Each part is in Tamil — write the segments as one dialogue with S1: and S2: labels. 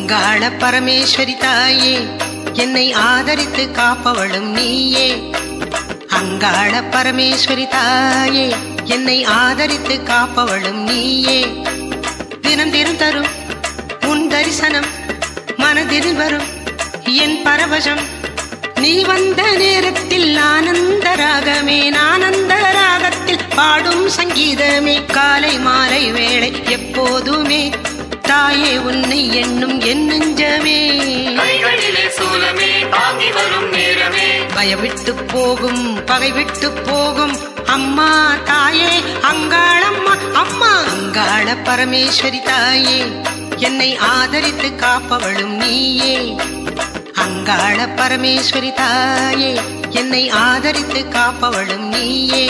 S1: அங்காள பரமேஸ்வரி தாயே என்னை ஆதரித்து காப்பவளும் நீயே அங்காள பரமேஸ்வரி தாயே என்னை ஆதரித்து காப்பவளும் நீயே தினம் தினம் தரும் உன் தரிசனம் மனதில் வரும் என் பரவசம் நீ வந்த நேரத்தில் ஆனந்த ராகமே ஆனந்த ராகத்தில் பாடும் சங்கீதமே காலை மாலை வேளை எப்போதுமே தாயே உன்னை எண்ணும் என் நெஞ்சமே
S2: கைகளிலே சூலமே தாங்கி வரும் நேரமே
S1: பயவிட்டு போகும் பகை விட்டு போகும் அம்மா தாயே அங்காளம்மா அம்மா அங்காள பரமேஸ்வரி தாயே என்னை ஆதரித்து காப்பவளும் நீயே அங்காள பரமேஸ்வரி தாயே என்னை ஆதரித்து காப்பவளும் நீயே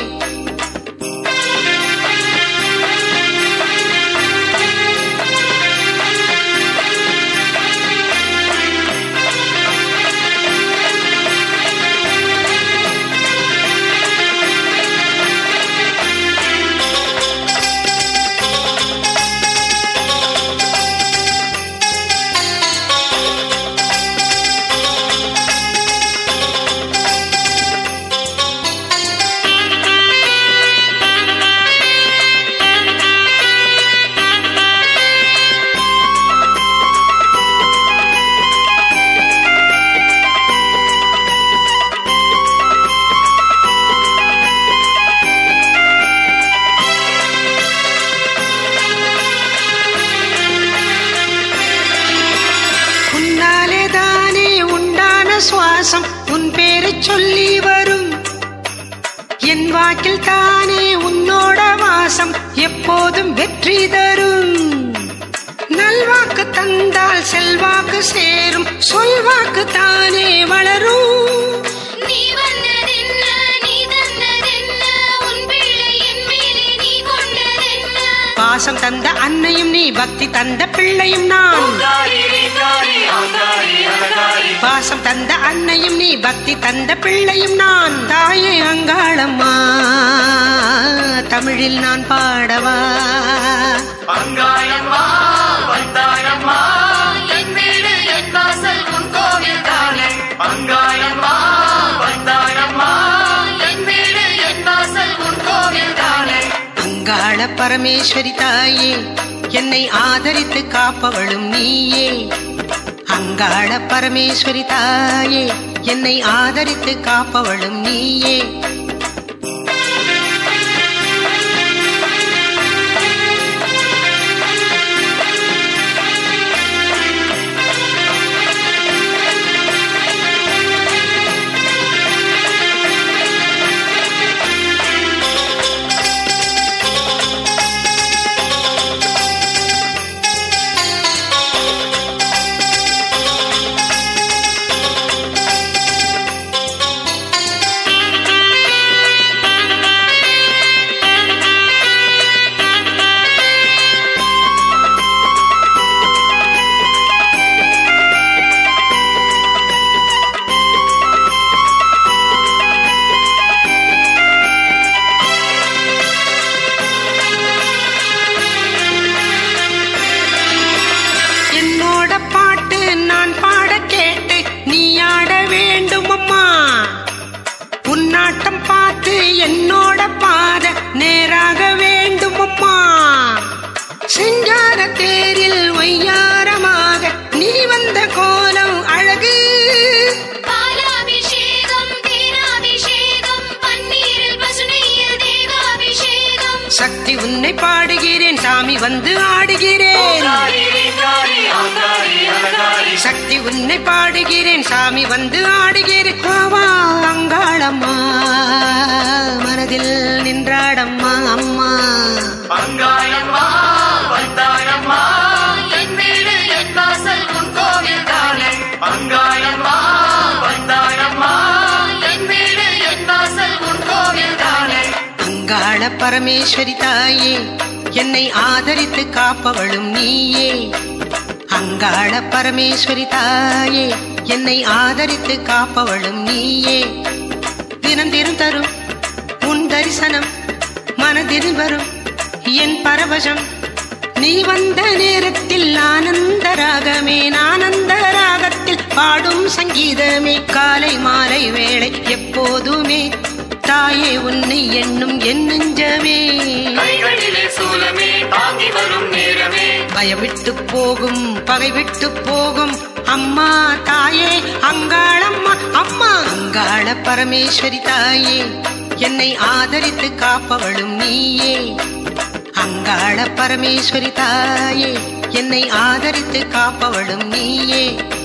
S1: உன்னாலே தானே உண்டான சுவாசம் உன் பேரை சொல்லி வரும் என் வாக்கில் தானே உன்னோட வாசம் எப்போதும் வெற்றி தரும் நல்வாக்கு தந்தால் செல்வாக்கு சேரும் சொல்வாக்கு தானே வளரும்
S3: நீ வந்ததென்ன நீ தந்ததென்ன உன் பிள்ளை என் மேலே நீ கொண்டதென்ன
S1: பாசம் தந்த அன்னையும் நீ பக்தி தந்த பிள்ளையும் நான்
S2: அங்காரி ரீங்காரி அங்காரி அலங்காரி
S1: பாசம் தந்த அன்னையும் நீ பக்தி தந்த பிள்ளையும் நான் தாயே அங்காளம்மா தமிழில் நான் பாடவா
S2: அங்காயம்மா வந்தாயம்மா
S3: என் வீடு என் வாசல் உன் கோவில் தானே
S2: அங்காயம்மா வந்தாயம்மா
S3: என் வீடு என் வாசல் உன் கோவில் தானே
S1: அங்காள பரமேஸ்வரி தாயே என்னை ஆதரித்து காப்பவளும் நீயே அங்காள பரமேஸ்வரி தாயே என்னை ஆதரித்து காப்பவளும் நீயே என்னோட பாட்டு நான் பாட கேட்டு நீ ஆட வேண்டும் அம்மா உன்னாட்டம் பார்த்து என்னோட பாத நேராக வேண்டும் அம்மா சிங்கார தேரில் ஒய்யாரமாக நீ வந்த கோலம் அழகு
S3: பாலாபிஷேகம் தேனாபிஷேகம் பன்னீரில் பசுனையில் தேவாபிஷேகம்
S1: சக்தி உன்னை பாடுகிறேன் சாமி வந்து ஆடுகிறேன்
S2: அங்காரி ரீங்காரி அங்காரி அலங்காரி
S1: சக்தி உன்னை பாடுகிறேன் சாமி வந்து ஆடுகிறேன் ஆவா அங்காளம்மா மனதில் நின்றாடம்மா அம்மா
S2: அங்காயம்மா வந்தாயம்மா
S3: என் வீடு என் வாசல் உன் கோவில் தானே
S2: அங்காயம்மா வந்தாயம்மா
S3: என் வீடு என் வாசல் உன் கோவில் தானே
S1: அங்காள பரமேஸ்வரி தாயே என்னை ஆதரித்து காப்பவளும் நீயே அங்காள பரமேஸ்வரி தாயே என்னை ஆதரித்து காப்பவளும் நீயே தினம் தினம் தரும் உன் தரிசனம் மனதில் வரும் என் பரவசம் நீ வந்த நேரத்தில் ஆனந்த ராகமே ஆனந்த ராகத்தில் பாடும் சங்கீதமே காலை மாலை வேளை எப்போதுமே தாயே உன்னை எண்ணும் என் நெஞ்சமே
S2: கைகளிலே சூலமே தாங்கி வரும் நேரமே
S1: பயவிட்டு போகும் பகை விட்டு போகும் அம்மா தாயே அங்காளம்மா அம்மா அங்காள பரமேஸ்வரி தாயே என்னை ஆதரித்து காப்பவளும் நீயே அங்காள பரமேஸ்வரி தாயே என்னை ஆதரித்து காப்பவளும் நீயே